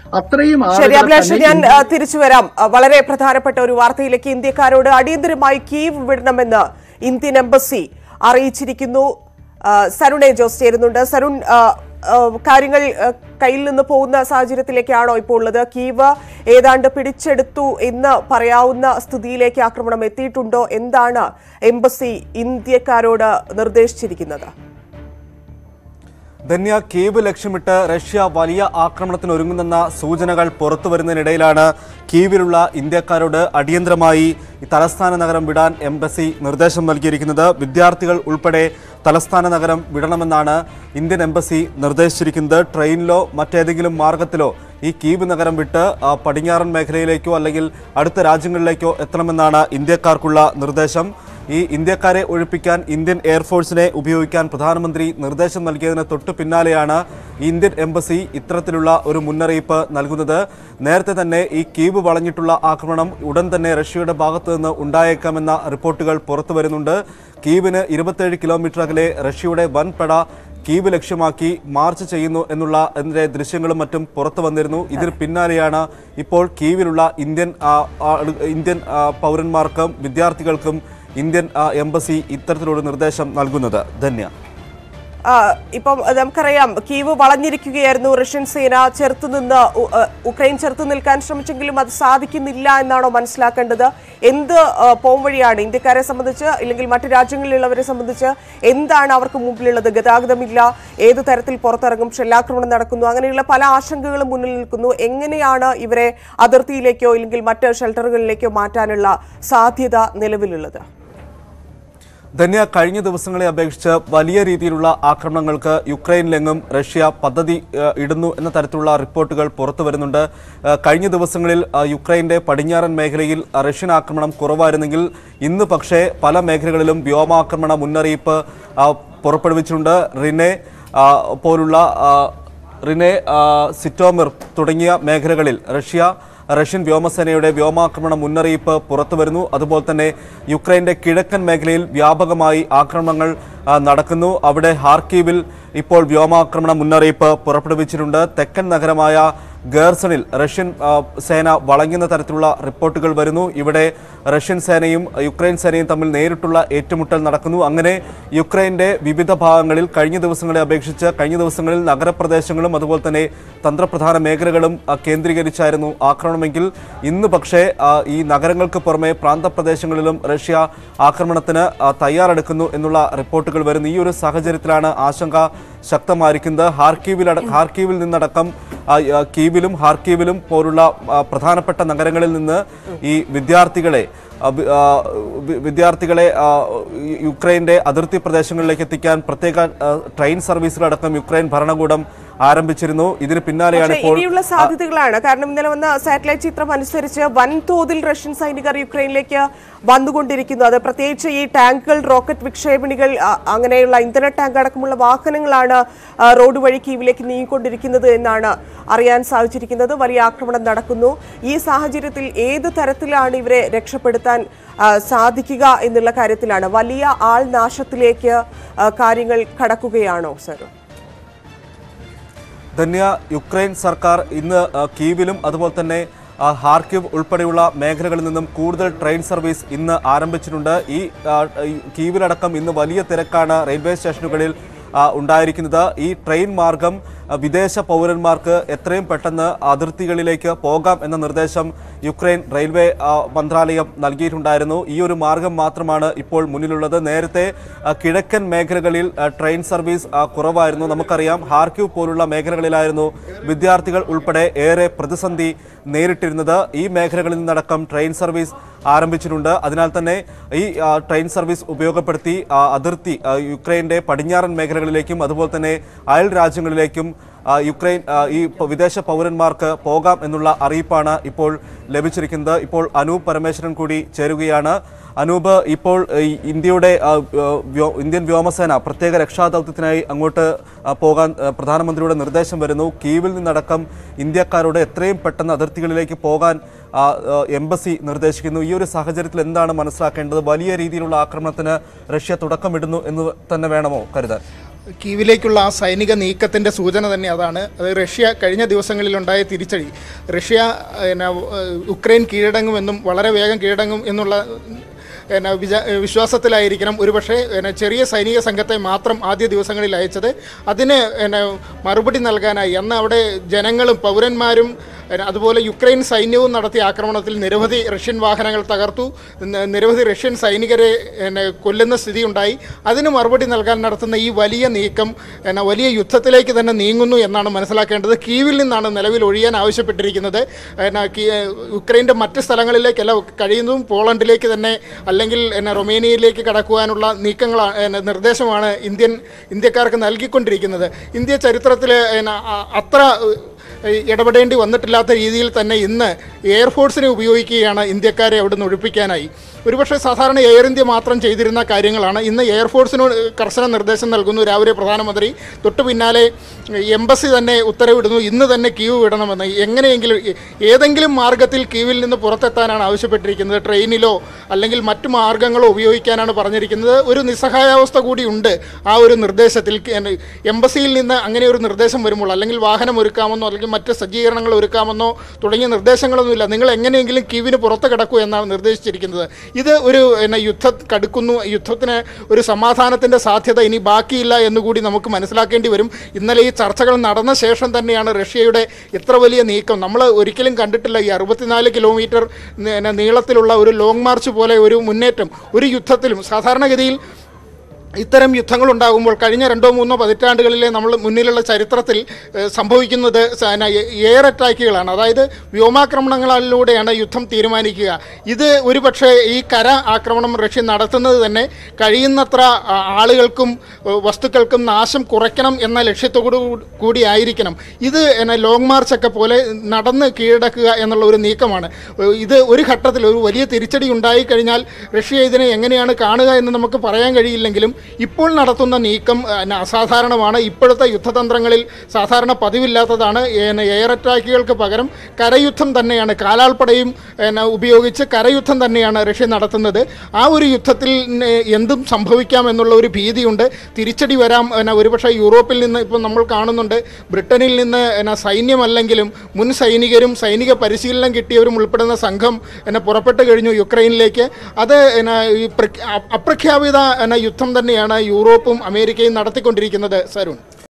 അത്രയും ശരി ആളുകളെ അഭിലാഷ് തന്നെ ഞാൻ ആ, തിരിച്ചു വരാം ആ, വളരെ പ്രധാനപ്പെട്ട ഒരു വാർത്തയിലേക്ക് ഇന്ത്യക്കാരോട് അടിയന്തരമായി കീവ് വിടണമെന്ന് ഇന്ത്യൻ എംബസി അറിയിച്ചിരിക്കുന്നു ആ, സരുൺ എ ജോസ് ചേരുന്നുണ്ട് സരുൺ ആ, ആ, കാര്യങ്ങൾ ആ, കയ്യിൽ നിന്ന് പോകുന്ന സാഹചര്യത്തിലേക്കാണോ ഇപ്പോൾ ഉള്ളത് കീവ് ഏതാണ്ട് പിടിച്ചെടുത്തു എന്ന് പറയാവുന്ന സ്ഥിതിയിലേക്ക് ആക്രമണം എത്തിയിട്ടുണ്ടോ എന്താണ് എംബസി ഇന്ത്യക്കാരോട് നിർദ്ദേശിച്ചിരിക്കുന്നത് ധന്യ കീവ് ലക്ഷ്യമിട്ട് റഷ്യ വലിയ ആക്രമണത്തിന് ഒരുങ്ങുന്നെന്ന സൂചനകൾ പുറത്തു വരുന്നതിനിടയിലാണ് കീവിലുള്ള ഇന്ത്യക്കാരോട് അടിയന്തരമായി ഈ തലസ്ഥാന നഗരം വിടാൻ എംബസി നിർദ്ദേശം നൽകിയിരിക്കുന്നത് വിദ്യാർത്ഥികൾ ഉൾപ്പെടെ തലസ്ഥാന നഗരം വിടണമെന്നാണ് ഇന്ത്യൻ എംബസി നിർദ്ദേശിച്ചിരിക്കുന്നത് ട്രെയിനിലോ മറ്റേതെങ്കിലും മാർഗത്തിലോ ഈ കീവ് നഗരം വിട്ട് ആ, പടിഞ്ഞാറൻ മേഖലയിലേക്കോ അല്ലെങ്കിൽ അടുത്ത രാജ്യങ്ങളിലേക്കോ എത്തണമെന്നാണ് ഇന്ത്യക്കാർക്കുള്ള നിർദ്ദേശം ഈ ഇന്ത്യക്കാരെ ഒഴിപ്പിക്കാൻ ഇന്ത്യൻ എയർഫോഴ്സിനെ ഉപയോഗിക്കാൻ പ്രധാനമന്ത്രി നിർദ്ദേശം നൽകിയതിന് തൊട്ടു പിന്നാലെയാണ് ഇന്ത്യൻ എംബസി ഇത്തരത്തിലുള്ള ഒരു മുന്നറിയിപ്പ് നൽകുന്നത് നേരത്തെ തന്നെ ഈ കീവ് വളഞ്ഞിട്ടുള്ള ആക്രമണം ഉടൻ തന്നെ റഷ്യയുടെ ഭാഗത്തു നിന്ന് ഉണ്ടായേക്കാമെന്ന റിപ്പോർട്ടുകൾ പുറത്തു വരുന്നുണ്ട് കീവിന് ഇരുപത്തേഴ് കിലോമീറ്റർ അകലെ റഷ്യയുടെ വൻപട കീവ് ലക്ഷ്യമാക്കി മാർച്ച് ചെയ്യുന്നു എന്നുള്ള അതിന്റെ ദൃശ്യങ്ങളും മറ്റും പുറത്തു വന്നിരുന്നു ഇതിന് പിന്നാലെയാണ് ഇപ്പോൾ കീവിലുള്ള ഇന്ത്യൻ ആ, ആ, ഇന്ത്യൻ ആ, പൗരന്മാർക്കും വിദ്യാർത്ഥികൾക്കും ഇന്ത്യൻ ആ, എംബസി ഇത്തരത്തിലൊരു നിർദ്ദേശം നൽകുന്നത് ധന്യ ആ, ഇപ്പം നമുക്കറിയാം കീവ് വളഞ്ഞിരിക്കുകയായിരുന്നു റഷ്യൻ സേന ചെറുത്തുനിന്ന് ഉ- ആ, ഉക്രൈൻ ചെറുത്തു നിൽക്കാൻ ശ്രമിച്ചെങ്കിലും അത് സാധിക്കുന്നില്ല എന്നാണോ മനസ്സിലാക്കേണ്ടത് എന്ത് ആ, പോംവഴിയാണ് ഇന്ത്യക്കാരെ സംബന്ധിച്ച് ഇല്ലെങ്കിൽ മറ്റു രാജ്യങ്ങളിലുള്ളവരെ സംബന്ധിച്ച് എന്താണ് അവർക്ക് മുമ്പിലുള്ളത് ഗതാഗതമില്ല ഏത് തരത്തിൽ പുറത്തിറങ്ങും ഷെല്ലാക്രമണം നടക്കുന്നു അങ്ങനെയുള്ള പല ആശങ്കകളും മുന്നിൽ നിൽക്കുന്നു എങ്ങനെയാണ് ഇവരെ അതിർത്തിയിലേക്കോ ഇല്ലെങ്കിൽ മറ്റ് ഷെൽട്ടറുകളിലേക്കോ മാറ്റാനുള്ള സാധ്യത നിലവിലുള്ളത് ധന്യ കഴിഞ്ഞ ദിവസങ്ങളെ അപേക്ഷിച്ച് വലിയ രീതിയിലുള്ള ആക്രമണങ്ങൾക്ക് യുക്രൈനിലെങ്ങും റഷ്യ പദ്ധതി ഏഹ്, ഇടുന്നു എന്ന തരത്തിലുള്ള റിപ്പോർട്ടുകൾ പുറത്തു വരുന്നുണ്ട് ഏഹ്, കഴിഞ്ഞ ദിവസങ്ങളിൽ ആ, യുക്രൈന്റെ പടിഞ്ഞാറൻ മേഖലയിൽ ആ, റഷ്യൻ ആക്രമണം കുറവായിരുന്നെങ്കിൽ ഇന്ന് പക്ഷേ പല മേഖലകളിലും വ്യോമാക്രമണ മുന്നറിയിപ്പ് ആ, പുറപ്പെടുവിച്ചിട്ടുണ്ട് റിനെ ആ, പോലുള്ള ആ, റിനെ ആ, സിറ്റോമിർ തുടങ്ങിയ മേഖലകളിൽ റഷ്യ റഷ്യൻ വ്യോമസേനയുടെ വ്യോമാക്രമണ മുന്നറിയിപ്പ് പുറത്തു വരുന്നു അതുപോലെ തന്നെ യുക്രൈന്റെ കിഴക്കൻ മേഖലയിൽ വ്യാപകമായി ആക്രമണങ്ങൾ ആ, നടക്കുന്നു അവിടെ ഹാർക്കീവിൽ ഇപ്പോൾ വ്യോമാക്രമണ മുന്നറിയിപ്പ് പുറപ്പെടുവിച്ചിട്ടുണ്ട് തെക്കൻ നഗരമായ ഗേർസണിൽ റഷ്യൻ ആ, സേന വളയുന്ന തരത്തിലുള്ള റിപ്പോർട്ടുകൾ വരുന്നു ഇവിടെ റഷ്യൻ സേനയും യുക്രൈൻ സേനയും തമ്മിൽ നേരിട്ടുള്ള ഏറ്റുമുട്ടൽ നടക്കുന്നു അങ്ങനെ യുക്രൈന്റെ വിവിധ ഭാഗങ്ങളിൽ കഴിഞ്ഞ ദിവസങ്ങളെ അപേക്ഷിച്ച് കഴിഞ്ഞ ദിവസങ്ങളിൽ നഗരപ്രദേശങ്ങളും അതുപോലെ തന്നെ തന്ത്രപ്രധാന മേഖലകളും ആ, കേന്ദ്രീകരിച്ചായിരുന്നു ആക്രമണമെങ്കിൽ ഇന്ന് പക്ഷേ ആ, ഈ നഗരങ്ങൾക്ക് പുറമെ പ്രാന്തപ്രദേശങ്ങളിലും റഷ്യ ആക്രമണത്തിന് ആ, തയ്യാറെടുക്കുന്നു എന്നുള്ള റിപ്പോർട്ടുകൾ വരുന്നു ഈ ഒരു സാഹചര്യത്തിലാണ് ആശങ്ക ശക്തമായിരിക്കുന്നത് ഹാർക്കീവിൽ ഹാർക്കീവിൽ നിന്നടക്കം ആ, ആ, കീവിലും ഹാർക്കീവിലും പോലുള്ള ആ, പ്രധാനപ്പെട്ട നഗരങ്ങളിൽ നിന്ന് ഈ വിദ്യാർത്ഥികളെ ആ, വി- ആ, വി- വിദ്യാർത്ഥികളെ ആ, യു- യുക്രൈന്റെ അതിർത്തി പ്രദേശങ്ങളിലേക്ക് എത്തിക്കാൻ പ്രത്യേക ആ, ട്രെയിൻ സർവീസുകളടക്കം യുക്രൈൻ ഭരണകൂടം ആരംഭിച്ചിരുന്നു ഇതിന് പിന്നാലെയാണ് പക്ഷേ ഇപ്പോൾ ഇനിയുള്ള സാധ്യതകളാണ് കാരണം ഇന്നലെ വന്ന സാറ്റലൈറ്റ് ചിത്രം അനുസരിച്ച് വൻതോതിൽ റഷ്യൻ സൈനികർ യുക്രൈനിലേക്ക് വന്നുകൊണ്ടിരിക്കുന്നു അത് പ്രത്യേകിച്ച് ഈ ടാങ്കുകൾ റോക്കറ്റ് വിക്ഷേപണികൾ അ- അങ്ങനെയുള്ള ഇന്ധന ടാങ്ക് അടക്കമുള്ള വാഹനങ്ങളാണ് ആ, റോഡ് വഴി കീവിലേക്ക് നീങ്ങിക്കൊണ്ടിരിക്കുന്നത് എന്നാണ് അറിയാൻ സാധിച്ചിരിക്കുന്നത് വലിയ ആക്രമണം നടക്കുന്നു ഈ സാഹചര്യത്തിൽ ഏത് തരത്തിലാണ് ഇവരെ രക്ഷപ്പെടുത്താൻ ആ, സാധിക്കുക എന്നുള്ള കാര്യത്തിലാണ് വലിയ ആൾ നാശത്തിലേക്ക് ആ, കാര്യങ്ങൾ കടക്കുകയാണോ സർ ധന്യ യുക്രൈൻ സർക്കാർ ഇന്ന് ആ, കീവിലും അതുപോലെ തന്നെ ആ, ഹാർക്കിവ് ഉൾപ്പെടെയുള്ള മേഖലകളിൽ നിന്നും കൂടുതൽ ട്രെയിൻ സർവീസ് ഇന്ന് ആരംഭിച്ചിട്ടുണ്ട് ഈ ആ, ഈ കീവിലടക്കം ഇന്ന് വലിയ തിരക്കാണ് റെയിൽവേ സ്റ്റേഷനുകളിൽ ആ, ഉണ്ടായിരിക്കുന്നത് ഈ ട്രെയിൻ മാർഗം ആ, വിദേശ പൗരന്മാർക്ക് എത്രയും പെട്ടെന്ന് അതിർത്തികളിലേക്ക് പോകാം എന്ന നിർദ്ദേശം യുക്രൈൻ റെയിൽവേ ആ, മന്ത്രാലയം നൽകിയിട്ടുണ്ടായിരുന്നു ഈ ഒരു മാർഗം മാത്രമാണ് ഇപ്പോൾ മുന്നിലുള്ളത് നേരത്തെ ആ, കിഴക്കൻ മേഖലകളിൽ ആ, ട്രെയിൻ സർവീസ് ആ, കുറവായിരുന്നു നമുക്കറിയാം ഹാർക്യൂ പോലുള്ള മേഖലകളിലായിരുന്നു വിദ്യാർത്ഥികൾ ഉൾപ്പെടെ ഏറെ പ്രതിസന്ധി നേരിട്ടിരുന്നത് ഈ മേഖലകളിൽ നിന്നടക്കം ട്രെയിൻ സർവീസ് ആരംഭിച്ചിട്ടുണ്ട് അതിനാൽ തന്നെ ഈ ആ, ട്രെയിൻ സർവീസ് ഉപയോഗപ്പെടുത്തി ആ, അതിർത്തി ആ, യുക്രൈന്റെ പടിഞ്ഞാറൻ മേഖലകളിലേക്കും അതുപോലെ തന്നെ അയൽ രാജ്യങ്ങളിലേക്കും ആ, യുക്രൈൻ ആ, ഈ പ- വിദേശ പൗരന്മാർക്ക് പോകാം എന്നുള്ള അറിയിപ്പാണ് ഇപ്പോൾ ലഭിച്ചിരിക്കുന്നത് ഇപ്പോൾ അനൂപ് പരമേശ്വരൻ കൂടി ചേരുകയാണ് അനൂപ് ഇപ്പോൾ ഈ ഇന്ത്യയുടെ ആ, വ്യോ- ഇന്ത്യൻ വ്യോമസേന പ്രത്യേക രക്ഷാദൗത്യത്തിനായി അങ്ങോട്ട് ആ, പോകാൻ ആ, പ്രധാനമന്ത്രിയുടെ നിർദ്ദേശം വരുന്നു കീവിൽ നിന്നടക്കം ഇന്ത്യക്കാരോട് എത്രയും പെട്ടെന്ന് അതിർത്തികളിലേക്ക് പോകാൻ ആ, ആ, എംബസി നിർദ്ദേശിക്കുന്നു ഈ ഒരു സാഹചര്യത്തിൽ എന്താണ് മനസ്സിലാക്കേണ്ടത് വലിയ രീതിയിലുള്ള ആക്രമണത്തിന് റഷ്യ തുടക്കമിടുന്നു എന്ന് തന്നെ വേണമോ കരുതാൻ കീവിലേക്കുള്ള ആ സൈനിക നീക്കത്തിൻ്റെ സൂചന തന്നെ അതാണ് അത് റഷ്യ കഴിഞ്ഞ ദിവസങ്ങളിലുണ്ടായ തിരിച്ചടി റഷ്യ പിന്നെ ഉക്രൈൻ കീഴടങ്ങുമെന്നും വളരെ വേഗം കീഴടങ്ങും എന്നുള്ള പിന്നെ വിചാ വിശ്വാസത്തിലായിരിക്കണം ഒരുപക്ഷെ പിന്നെ ചെറിയ സൈനിക സംഘത്തെ മാത്രം ആദ്യ ദിവസങ്ങളിൽ അയച്ചത് അതിന് പിന്നെ മറുപടി നൽകാനായി അന്ന് അവിടെ ജനങ്ങളും പൗരന്മാരും പിന്നെ അതുപോലെ യുക്രൈൻ സൈന്യവും നടത്തിയ ആക്രമണത്തിൽ നിരവധി റഷ്യൻ വാഹനങ്ങൾ തകർത്തു ന- നിരവധി റഷ്യൻ സൈനികരെ പിന്നെ കൊല്ലുന്ന സ്ഥിതി ഉണ്ടായി അതിന് മറുപടി നൽകാൻ നടത്തുന്ന ഈ വലിയ നീക്കം പിന്നെ വലിയ യുദ്ധത്തിലേക്ക് തന്നെ നീങ്ങുന്നു എന്നാണ് മനസ്സിലാക്കേണ്ടത് കീവിൽ നിന്നാണ് നിലവിൽ ഒഴിയാൻ ആവശ്യപ്പെട്ടിരിക്കുന്നത് പിന്നെ കീ- യുക്രൈൻ്റെ മറ്റ് സ്ഥലങ്ങളിലേക്കല്ല കഴിയുന്നതും പോളണ്ടിലേക്ക് തന്നെ അല്ലെങ്കിൽ പിന്നെ റൊമേനിയയിലേക്ക് കടക്കുവാനുള്ള നീക്കങ്ങളാണ് പിന്നെ നിർദ്ദേശമാണ് ഇന്ത്യൻ ഇന്ത്യക്കാർക്ക് നൽകിക്കൊണ്ടിരിക്കുന്നത് ഇന്ത്യ ചരിത്രത്തിൽ പിന്നെ അ- അത്ര ഏഹ്, ഇടപെടേണ്ടി വന്നിട്ടില്ലാത്ത രീതിയിൽ തന്നെ ഇന്ന് എയർഫോഴ്സിനെ ഉപയോഗിക്കുകയാണ് ഇന്ത്യക്കാരെ അവിടുന്ന് ഒഴിപ്പിക്കാനായി ഒരുപക്ഷെ സാധാരണ എയർ ഇന്ത്യ മാത്രം ചെയ്തിരുന്ന കാര്യങ്ങളാണ് ഇന്ന് എയർഫോഴ്സിനോട് കർശന നിർദ്ദേശം നൽകുന്നു രാവിലെ പ്രധാനമന്ത്രി തൊട്ടു പിന്നാലെ എംബസി തന്നെ ഉത്തരവിടുന്നു ഇന്ന് തന്നെ ക്യൂ വിടണമെന്ന് എങ്ങനെയെങ്കിലും ഏ- ഏതെങ്കിലും മാർഗത്തിൽ ക്യൂവിൽ നിന്ന് പുറത്തെത്താനാണ് ആവശ്യപ്പെട്ടിരിക്കുന്നത് ട്രെയിനിലോ അല്ലെങ്കിൽ മറ്റു മാർഗങ്ങളോ ഉപയോഗിക്കാനാണ് പറഞ്ഞിരിക്കുന്നത് ഒരു നിസ്സഹായാവസ്ഥ കൂടി ഉണ്ട് ആ ഒരു നിർദ്ദേശത്തിൽ ക- എംബസിയിൽ നിന്ന് അങ്ങനെ ഒരു നിർദ്ദേശം വരുമ്പോൾ അല്ലെങ്കിൽ വാഹനം ഒരുക്കാമെന്നോ അല്ലെങ്കിൽ മറ്റ് സജ്ജീകരണങ്ങൾ ഒരുക്കാമെന്നോ തുടങ്ങിയ നിർദ്ദേശങ്ങളൊന്നുമില്ല നിങ്ങൾ എങ്ങനെയെങ്കിലും ക്യൂവിന് പുറത്ത് കിടക്കൂ എന്നാണ് നിർദ്ദേശിച്ചിരിക്കുന്നത് ഇത് ഒരു പിന്നെ യുദ്ധം കടുക്കുന്നു യുദ്ധത്തിന് ഒരു സമാധാനത്തിൻ്റെ സാധ്യത ഇനി ബാക്കിയില്ല എന്നുകൂടി നമുക്ക് മനസ്സിലാക്കേണ്ടി വരും ഇന്നലെ ഈ ചർച്ചകൾ നടന്ന ശേഷം തന്നെയാണ് റഷ്യയുടെ ഇത്ര വലിയ നീക്കം നമ്മൾ ഒരിക്കലും കണ്ടിട്ടില്ല ഈ അറുപത്തിനാല് കിലോമീറ്റർ ന- നീളത്തിലുള്ള ഒരു ലോങ് മാർച്ച് പോലെ ഒരു മുന്നേറ്റം ഒരു യുദ്ധത്തിലും സാധാരണഗതിയിൽ ഇത്തരം യുദ്ധങ്ങൾ ഉണ്ടാകുമ്പോൾ കഴിഞ്ഞ രണ്ടോ മൂന്നോ പതിറ്റാണ്ടുകളിലെ നമ്മൾ മുന്നിലുള്ള ചരിത്രത്തിൽ ഏഹ്, സംഭവിക്കുന്നത് സ- എ- എയർ അറ്റാക്കുകളാണ് അതായത് വ്യോമാക്രമണങ്ങളിലൂടെയാണ് യുദ്ധം തീരുമാനിക്കുക ഇത് ഒരുപക്ഷെ ഈ കര ആക്രമണം റഷ്യ നടത്തുന്നത് തന്നെ കഴിയുന്നത്ര ആ, ആളുകൾക്കും ഏഹ്, വസ്തുക്കൾക്കും നാശം കുറയ്ക്കണം എന്ന ലക്ഷ്യത്തോടു കൂടി ആയിരിക്കണം ഇത് എന്നെ ലോങ് മാർച്ചൊക്കെ പോലെ നടന്ന് കീഴടക്കുക എന്നുള്ള ഒരു നീക്കമാണ് ഏഹ്, ഇത് ഒരു ഘട്ടത്തിൽ ഒരു വലിയ തിരിച്ചടി ഉണ്ടായി കഴിഞ്ഞാൽ റഷ്യ ഇതിനെ എങ്ങനെയാണ് കാണുക എന്ന് നമുക്ക് പറയാൻ കഴിയില്ലെങ്കിലും ഇപ്പോൾ നടത്തുന്ന നീക്കം പിന്നെ അസാധാരണമാണ് ഇപ്പോഴത്തെ യുദ്ധതന്ത്രങ്ങളിൽ സാധാരണ പതിവില്ലാത്തതാണ് ഏന എയർ അറ്റാക്കുകൾക്ക് പകരം കരയുദ്ധം തന്നെയാണ് കാലാൾപ്പടയും പിന്നെ ഉപയോഗിച്ച് കരയുദ്ധം തന്നെയാണ് റഷ്യ നടത്തുന്നത് ആ ഒരു യുദ്ധത്തിൽ ന് എന്തും സംഭവിക്കാം എന്നുള്ള ഒരു ഭീതിയുണ്ട് തിരിച്ചടി വരാം പിന്നെ ഒരുപക്ഷെ യൂറോപ്പിൽ നിന്ന് ഇപ്പം നമ്മൾ കാണുന്നുണ്ട് ബ്രിട്ടനിൽ നിന്ന് പിന്നെ സൈന്യമല്ലെങ്കിലും മുൻ സൈനികരും സൈനിക പരിശീലനം കിട്ടിയവരും ഉൾപ്പെടുന്ന സംഘം പിന്നെ പുറപ്പെട്ടു കഴിഞ്ഞു യുക്രൈനിലേക്ക് അത് പിന്നെ ഈ പ്രഖ്യാ- അപ്രഖ്യാപിത പിന്നെ യുദ്ധം തന്നെയാണ് യൂറോപ്പും അമേരിക്കയും നടത്തിക്കൊണ്ടിരിക്കുന്നത് സരുൺ